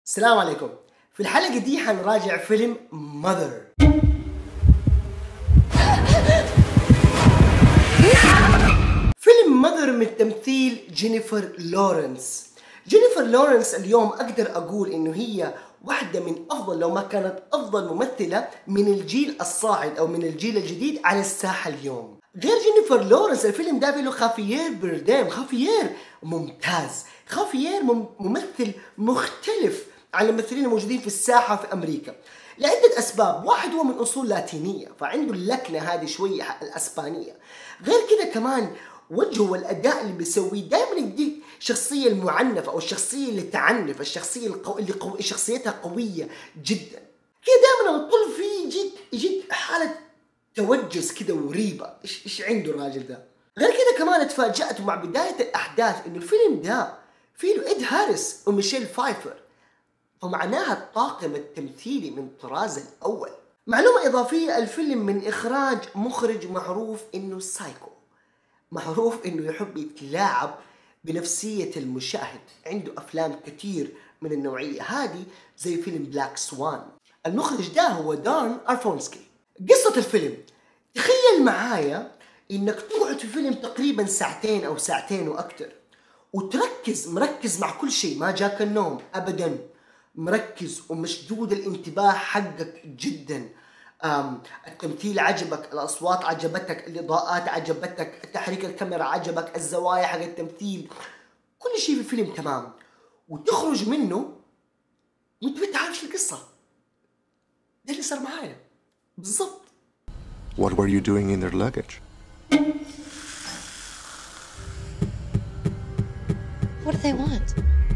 السلام عليكم في الحلقة دي حنراجع فيلم ماذر فيلم ماذر من تمثيل جينيفر لورنس جينيفر لورنس اليوم اقدر اقول انه هي واحدة من افضل لو ما كانت افضل ممثلة من الجيل الصاعد او من الجيل الجديد على الساحة اليوم غير جينيفر لورنس الفيلم ده فيه له خافيير بردام خافيير ممتاز خافيير مم- ممثل مختلف عن الممثلين الموجودين في الساحة في امريكا لعدة اسباب واحد هو من اصول لاتينية فعنده اللكنة هذه شوية الاسبانية غير كده كمان وجهه والاداء اللي بيسويه دائما يديك الشخصيه المعنفه او الشخصيه اللي تعنف الشخصيه القو... اللي قو... شخصيتها قويه جدا كده دائما لما تطل فيه يجيك يجيك حاله توجس كده وريبه ايش ايش عنده الراجل ده غير كده كمان اتفاجأت مع بدايه الاحداث انه الفيلم ده فيه له ايد هاريس وميشيل فايفر فمعناها الطاقم التمثيلي من الطراز الأول معلومة إضافية الفيلم من إخراج مخرج معروف إنه سايكو معروف إنه يحب يتلاعب بنفسية المشاهد عنده أفلام كتير من النوعية هذه زي فيلم بلاك سوان المخرج ده هو دارن أرفونسكي قصة الفيلم تخيل معايا إنك تقعد في فيلم تقريبا ساعتين أو ساعتين وأكتر وتركز مركز مع كل شيء ما جاك النوم ابدا مركز ومشدود الانتباه حقك جدا أم التمثيل عجبك الاصوات عجبتك الاضاءات عجبتك تحريك الكاميرا عجبك الزوايا حق التمثيل كل شيء في الفيلم تمام وتخرج منه وانت ما تعرفش القصه ده اللي صار معايا بالضبط What were you doing in their luggage? What do they want?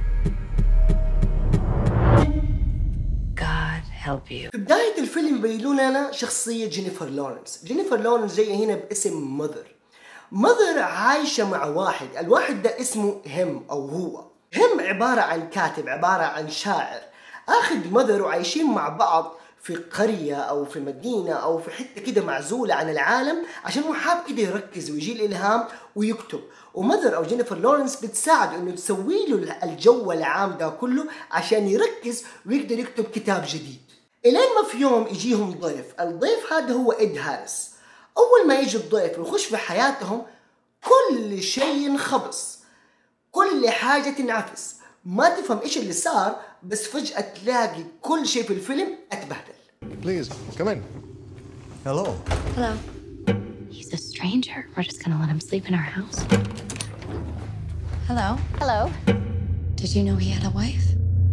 God help you. في بداية الفيلم بينوا لنا شخصية جينيفر لورنس جينيفر لورنس جاية هنا باسم ماذر ماذر عايشة مع واحد الواحد ده اسمه هم أو هو هم عبارة عن كاتب عبارة عن شاعر أخذ ماذر وعايشين مع بعض في قرية أو في مدينة أو في حتة كده معزولة عن العالم عشان هو حاب كده يركز ويجي الإلهام ويكتب وماذر أو جينيفر لورنس بتساعده إنه تسوي له الجو العام ده كله عشان يركز ويقدر يكتب كتاب جديد الين ما في يوم يجيهم ضيف الضيف هذا هو إد هاريس أول ما يجي الضيف ويخش في حياتهم كل شيء ينخبص كل حاجة تنعفس ما تفهم إيش اللي صار بس فجأة تلاقي كل شيء في الفيلم اتبهدل Please, come in. Hello. Hello. He's a stranger. We're just gonna let him sleep in our house. Hello. Hello. Did you know he had a wife?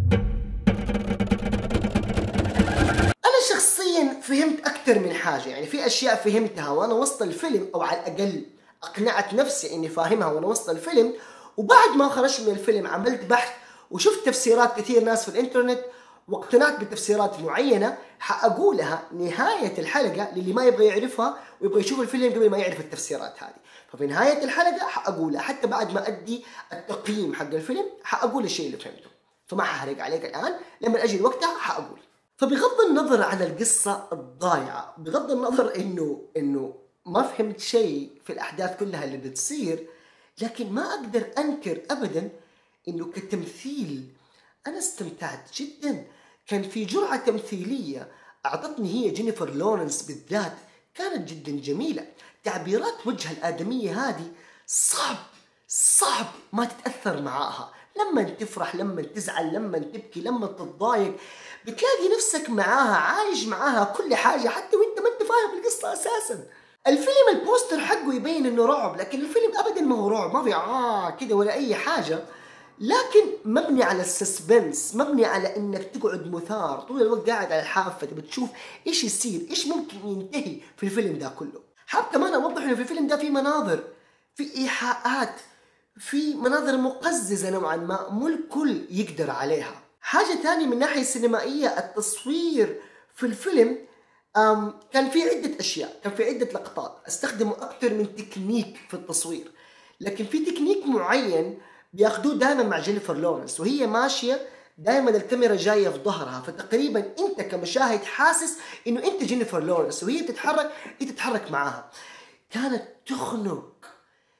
أنا شخصيا فهمت أكثر من حاجة يعني في أشياء فهمتها وأنا وسط الفيلم أو على الأقل أقنعت نفسي إني فاهمها وأنا وسط الفيلم وبعد ما خرجت من الفيلم عملت بحث وشفت تفسيرات كثير ناس في الإنترنت واقتنعت بتفسيرات معينة حأقولها نهاية الحلقة للي ما يبغى يعرفها ويبغى يشوف الفيلم قبل ما يعرف التفسيرات هذه ففي نهاية الحلقة حأقولها حتى بعد ما أدي التقييم حق الفيلم حأقول الشيء اللي فهمته فما ححرق عليك الآن لما أجي وقتها حأقول فبغض النظر عن القصة الضايعة بغض النظر انه انه ما فهمت شيء في الاحداث كلها اللي بتصير لكن ما اقدر انكر ابدا انه كتمثيل انا استمتعت جدا كان في جرعة تمثيلية اعطتني هي جينيفر لورنس بالذات كانت جدا جميلة تعبيرات وجه الآدمية هذه صعب صعب ما تتأثر معاها لما تفرح لما تزعل لما تبكي لما تتضايق بتلاقي نفسك معاها عايش معاها كل حاجة حتى وانت ما انت فاهم القصة اساسا الفيلم البوستر حقه يبين انه رعب لكن الفيلم ابدا ما هو رعب ما في اه كده ولا اي حاجة لكن مبني على السسبنس مبني على انك تقعد مثار طول الوقت قاعد على الحافه تبي تشوف ايش يصير ايش ممكن ينتهي في الفيلم ده كله حاب كمان اوضح انه في الفيلم ده في مناظر في ايحاءات في مناظر مقززة نوعا ما مو الكل يقدر عليها حاجة ثانية من الناحية السينمائية التصوير في الفيلم أم كان في عدة أشياء كان في عدة لقطات استخدموا أكثر من تكنيك في التصوير لكن في تكنيك معين بياخدوه دائما مع جينيفر لورنس وهي ماشية دائما الكاميرا جاية في ظهرها فتقريبا انت كمشاهد حاسس انه انت جينيفر لورنس وهي بتتحرك انت تتحرك معاها كانت تخنق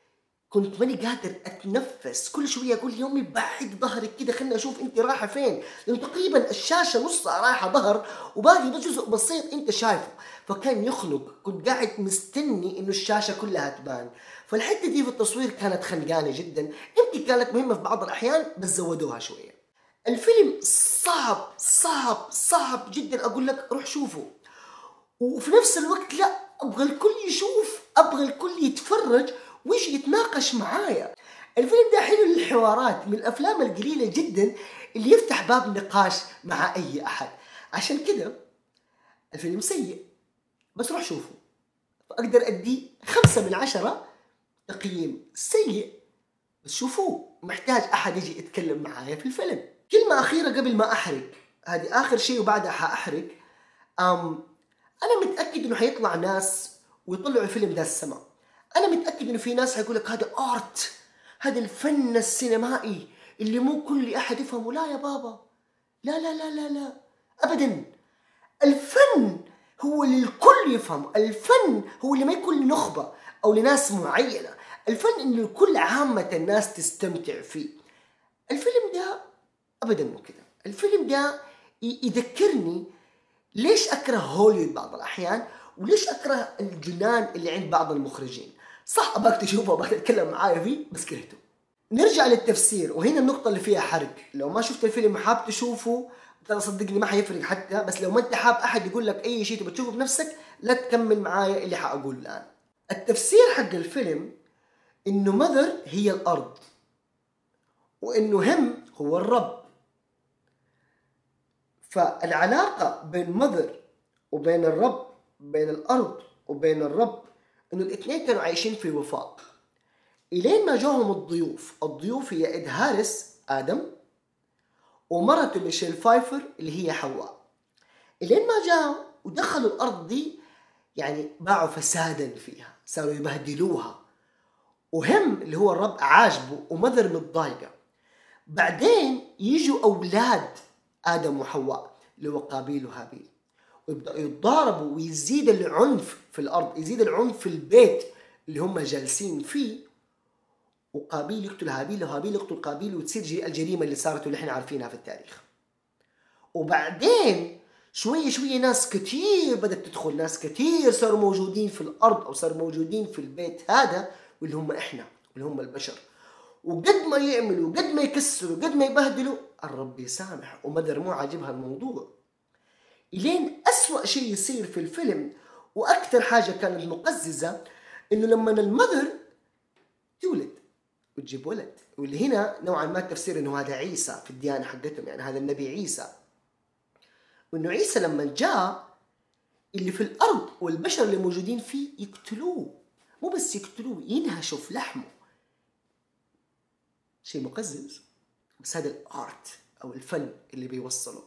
كنت ماني قادر اتنفس كل شويه اقول يومي بعد ظهرك كده خليني اشوف انت رايحه فين لانه تقريبا الشاشه نصها رايحه ظهر وباقي بس جزء بسيط انت شايفه فكان يخنق كنت قاعد مستني انه الشاشه كلها تبان فالحته دي في التصوير كانت خنقانه جدا يمكن كانت مهمه في بعض الاحيان بس زودوها شويه الفيلم صعب صعب صعب جدا اقول لك روح شوفه وفي نفس الوقت لا ابغى الكل يشوف ابغى الكل يتفرج ويجي يتناقش معايا الفيلم ده حلو للحوارات من الافلام القليله جدا اللي يفتح باب نقاش مع اي احد عشان كده الفيلم سيء بس روح شوفه فاقدر اديه خمسة من عشرة تقييم سيء بس شوفوه محتاج احد يجي يتكلم معايا في الفيلم كلمة أخيرة قبل ما أحرق هذه آخر شيء وبعدها حأحرق أم أنا متأكد إنه حيطلع ناس ويطلعوا الفيلم ده السماء أنا متأكد إنه في ناس حيقول لك هذا آرت هذا الفن السينمائي اللي مو كل أحد يفهمه لا يا بابا لا لا لا لا لا أبدا الفن هو اللي الكل يفهم الفن هو اللي ما يكون لنخبة أو لناس معينة الفن إنه كل عامة الناس تستمتع فيه الفيلم ده ابدا مو كده الفيلم ده ي- يذكرني ليش اكره هوليوود بعض الاحيان وليش اكره الجنان اللي عند بعض المخرجين صح ابغاك تشوفه ابغاك تتكلم معايا فيه بس كرهته نرجع للتفسير وهنا النقطة اللي فيها حرق لو ما شفت الفيلم وحاب تشوفه ترى صدقني ما حيفرق حتى بس لو ما انت حاب احد يقول لك اي شيء تبغى تشوفه بنفسك لا تكمل معايا اللي حاقوله الان التفسير حق الفيلم انه مذر هي الارض وانه هم هو الرب فالعلاقة بين مذر وبين الرب بين الأرض وبين الرب إنه الاثنين كانوا عايشين في وفاق إلين ما جاهم الضيوف الضيوف هي إد هارس آدم ومرته ميشيل فايفر اللي هي حواء إلين ما جاءوا ودخلوا الأرض دي يعني باعوا فسادا فيها صاروا يبهدلوها وهم اللي هو الرب عاجبه ومذر متضايقه بعدين يجوا اولاد ادم وحواء اللي هو قابيل وهابيل ويبداوا يتضاربوا ويزيد العنف في الارض يزيد العنف في البيت اللي هم جالسين فيه وقابيل يقتل هابيل وهابيل يقتل قابيل وتصير جي- الجريمه اللي صارت واللي احنا عارفينها في التاريخ وبعدين شوية شوية ناس كتير بدأت تدخل ناس كتير صاروا موجودين في الأرض أو صاروا موجودين في البيت هذا واللي هم إحنا واللي هم البشر وقد ما يعملوا قد ما يكسروا قد ما يبهدلوا الرب يسامح ومدر مو عاجبها الموضوع إلين أسوأ شيء يصير في الفيلم وأكثر حاجة كانت مقززة إنه لما المذر تولد وتجيب ولد واللي هنا نوعا ما التفسير إنه هذا عيسى في الديانة حقتهم يعني هذا النبي عيسى وإنه عيسى لما جاء اللي في الأرض والبشر اللي موجودين فيه يقتلوه مو بس يقتلوه ينهشوا في لحمه شيء مقزز بس هذا الارت او الفن اللي بيوصله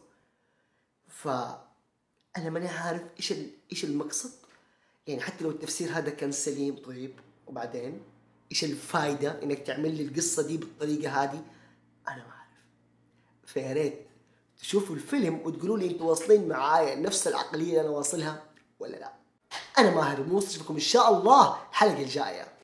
فانا ماني عارف ايش ال- ايش المقصد يعني حتى لو التفسير هذا كان سليم طيب وبعدين ايش الفايده انك تعمل لي القصه دي بالطريقه هذه انا ما اعرف فيا ريت تشوفوا الفيلم وتقولوا لي انتوا واصلين معايا نفس العقليه اللي انا واصلها ولا لا انا ماهر موسى اشوفكم ان شاء الله الحلقه الجايه